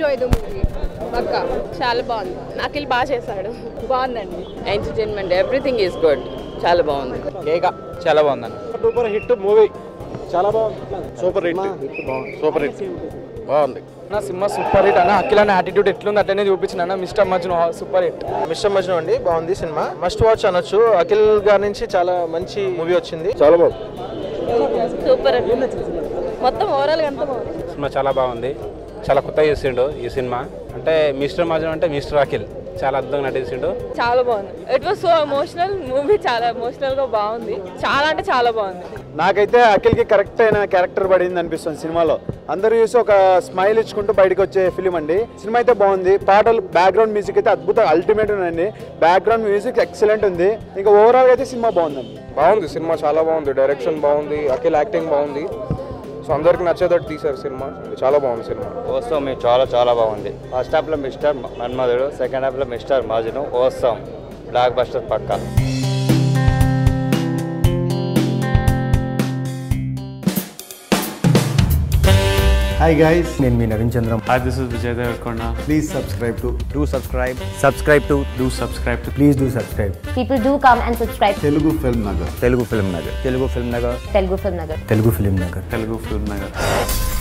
Enjoy the movie పక్క చాలా బాగుంది అఖిల్ బాగా చేశాడు బాగుందండి ఎంటర్టైన్మెంట్ ఎవ్రీథింగ్ ఈస్ గుడ్ చాలా బాగుంది కేక చాలా బాగుందండి సూపర్ హిట్ మూవీ చాలా బాగుంది సూపర్ హిట్ సూపర్ హిట్ బాగుంది నా సినిమా సూపర్ హిట్ అన్న అఖిల్ అనే యాటిట్యూడ్ ఎట్లుంది అట్లనే చూపించిన అన్న Mister Majnu super hit Mister Majnu అండి బాగుంది సినిమా మస్ట్ వాచ్ అనొచ్చు అఖిల్ గారి నుంచి చాలా మంచి మూవీ వచ్చింది చాలా బాగుంది సూపర్ మొత్తం ఓవరాల్ అంతా బాగుంది సినిమా చాలా బాగుంది చాలా కొత్తగా చేసిండు ఈ సినిమా అంటే మిస్టర్ మాజన్ అంటే మిస్టర్ అఖిల్ చాలా అద్భుతంగా నటించిండు చాలా బాగుంది it was so emotional movie చాలా ఎమోషనల్ గా బాగుంది చాలా అంటే చాలా బాగుంది నాకైతే అఖిల్కి కరెక్ట్ అయిన క్యారెక్టర్ పడింది అనిపిస్తుంది సినిమాలో అందరూ చూసి ఒక స్మైల్ ఇచ్చుకుంటూ బయటకు వచ్చే ఫిలిం అండి సినిమా అయితే బాగుంది పాటలు బ్యాక్గ్రౌండ్ మ్యూజిక్ అయితే అద్భుతం అల్టిమేట్ ఉందండి బ్యాక్గ్రౌండ్ మ్యూజిక్ ఎక్సలెంట్ ఉంది ఇంకా ఓవరాల్ అయితే సినిమా బాగుందండి బాగుంది సినిమా చాలా బాగుంది డైరెక్షన్ బాగుంది అఖిల్ యాక్టింగ్ బాగుంది సో అందరికి నచ్చేటట్టు తీశారు సినిమా చాలా బాగుంది సినిమా ఓస్తాం మీకు చాలా చాలా బాగుంది ఫస్ట్ హాఫ్లో మిస్టర్ మన్మధుడు సెకండ్ హాఫ్లో మిస్టర్ మాజును ఓస్తాం బ్లాక్ బస్టర్ పక్కా హాయ్ గైస్ నేను మీ Naveen Chandram hi this is Vijay Devarakonda please subscribe to do subscribe subscribe to do subscribe to please do subscribe People do come and subscribe. Telugu Film Nagar Telugu Film Nagar Telugu Film Nagar Telugu Film Nagar. Telugu Film Nagar Telugu Film Nagar